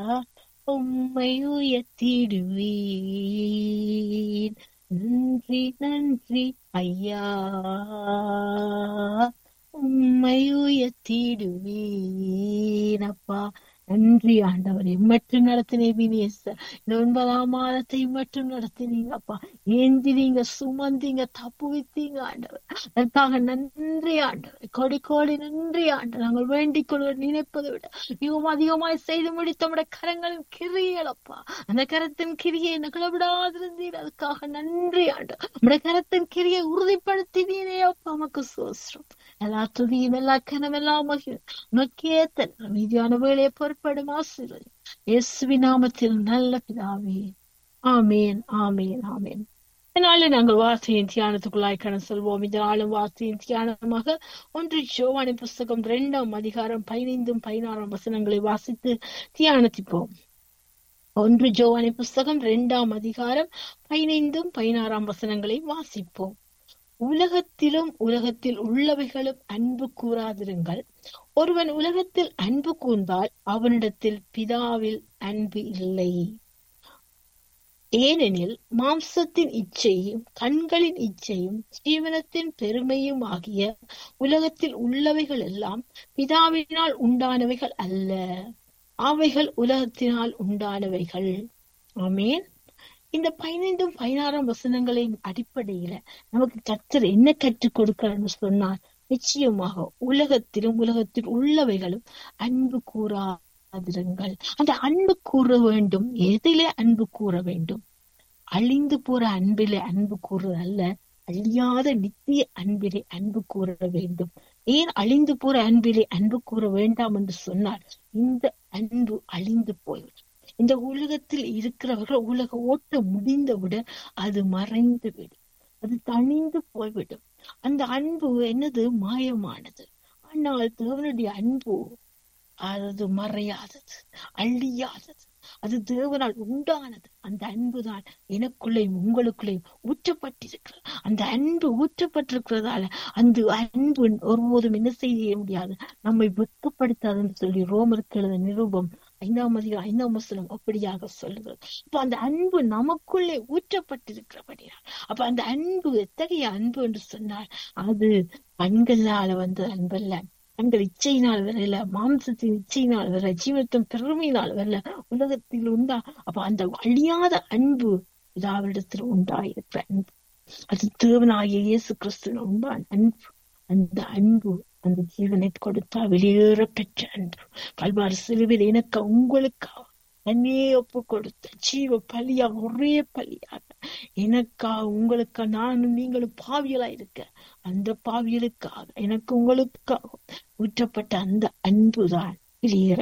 உம்மை உயர்த்திடுவேன் நன்றி நன்றி ஐயா உம்மை உயர்த்திடுவேன் அப்பா நன்றி ஆண்டவரே மட்டும் நடத்தினே ஒன்பதாம் மாதத்தை மட்டும் நடத்தினீங்க அப்பா ஏந்தினீங்க சுமந்தீங்க தப்பு வைத்தீங்க ஆண்டவர் அதற்காக நன்றி ஆண்டவர் கொடி கோடி நன்றி ஆண்டவர் நாங்கள் வேண்டிக் கொள்வது நினைப்பதை விட மிகவும் அதிகமாய் செய்து முடித்த நம்முடைய கரங்களின் கிரியலப்பா அந்த கரத்தின் கிரியை நகலவிடாதிருந்தீர் அதுக்காக நன்றி ஆண்டவர் நம்முடைய கரத்தின் கிரியை உறுதிப்படுத்தினீரே அப்பா நமக்கு சோஸ்ரம் எல்லா துதியும் எல்லா கனம் எல்லாம் மகிழும் நோக்கேத்தன் மீதியான வேலையை பொறுப்படும் ஆசீர்வதி இயேசுவி நாமத்தில் நல்ல பிதாவே ஆமேன் ஆமேன் ஆமேன் இதனால நாங்கள் வார்த்தையின் தியானத்துக்குள்ளாய் கடந்து செல்வோம் இந்த நாளும் வார்த்தையின் தியானமாக ஒன்று ஜோவானி புஸ்தகம் இரண்டாம் அதிகாரம் பதினைந்தும் பதினாறாம் வசனங்களை வாசித்து தியானத்திப்போம் ஒன்று ஜோவானி புஸ்தகம் இரண்டாம் அதிகாரம் பதினைந்தும் பதினாறாம் வசனங்களை வாசிப்போம் உலகத்திலும் உலகத்தில் உள்ளவைகளும் அன்பு கூறாதிருங்கள் ஒருவன் உலகத்தில் அன்பு கூர்ந்தால் அவனிடத்தில் பிதாவில் அன்பு இல்லை ஏனெனில் மாம்சத்தின் இச்சையும் கண்களின் இச்சையும் ஜீவனத்தின் பெருமையும் ஆகிய உலகத்தில் உள்ளவைகள் எல்லாம் பிதாவினால் உண்டானவைகள் அல்ல அவைகள் உலகத்தினால் உண்டானவைகள் ஆமேன் இந்த பதினைந்தும் பதினாறாம் வசனங்களின் அடிப்படையில நமக்கு கத்தர் என்ன கற்றுக் கொடுக்கிறார்னு சொன்னார் நிச்சயமாக உலகத்திலும் உலகத்தில் உள்ளவைகளும் அன்பு கூறாதிருங்கள் அந்த அன்பு கூற வேண்டும் எதிலே அன்பு கூற வேண்டும் அழிந்து போற அன்பிலே அன்பு கூறுறது அல்ல அழியாத நித்திய அன்பிலே அன்பு கூற வேண்டும் ஏன் அழிந்து போற அன்பிலே அன்பு கூற வேண்டாம் என்று சொன்னார் இந்த அன்பு அழிந்து போய்விடும் இந்த உலகத்தில் இருக்கிறவர்கள் உலக ஓட்ட முடிந்தவுடன் அது மறைந்து விடும் அது தணிந்து போய்விடும் அந்த அன்பு என்னது மாயமானது ஆனால் தேவனுடைய அன்பு அது மறையாதது அழியாதது அது தேவனால் உண்டானது அந்த அன்புதான் எனக்குள்ளேயும் உங்களுக்குள்ளேயும் ஊற்றப்பட்டிருக்கிறது அந்த அன்பு ஊற்றப்பட்டிருக்கிறதால அந்த அன்பு ஒருபோதும் என்ன செய்ய முடியாது நம்மை வெட்கப்படுத்தாதுன்னு சொல்லி ரோமருக்கு எழுத நிரூபம் ஐந்தாம் அதிகாரம் ஐந்தாம் வசனம் அப்படியாக சொல்லுகிறது அப்ப அந்த அன்பு நமக்குள்ளே ஊற்றப்பட்டிருக்கிறபடியால் அப்ப அந்த அன்பு எத்தகைய அன்பு என்று சொன்னால் அது கண்களால வந்து அன்பல்ல கண்கள் இச்சையினால் வரல மாம்சத்தின் இச்சையினால் வரல ஜீவத்தின் பெருமையினால் வரல உலகத்தில் உண்டா அப்ப அந்த அழியாத அன்பு இதாவிடத்தில் உண்டாயிருக்கிற அன்பு அது தேவனாகிய இயேசு கிறிஸ்து உண்டான அன்பு அந்த அன்பு அந்த ஜீவனை கொடுத்தா வெளியேற பெற்ற அன்பு கல்வாரி சிலுவில் எனக்கு உங்களுக்காக தன்னே ஒப்பு கொடுத்த ஜீவ பலியா ஒரே பலியாக எனக்கா உங்களுக்கா நானும் நீங்களும் பாவியலா இருக்க அந்த பாவியலுக்காக எனக்கு உங்களுக்காக ஊற்றப்பட்ட அந்த அன்புதான் வெளியேற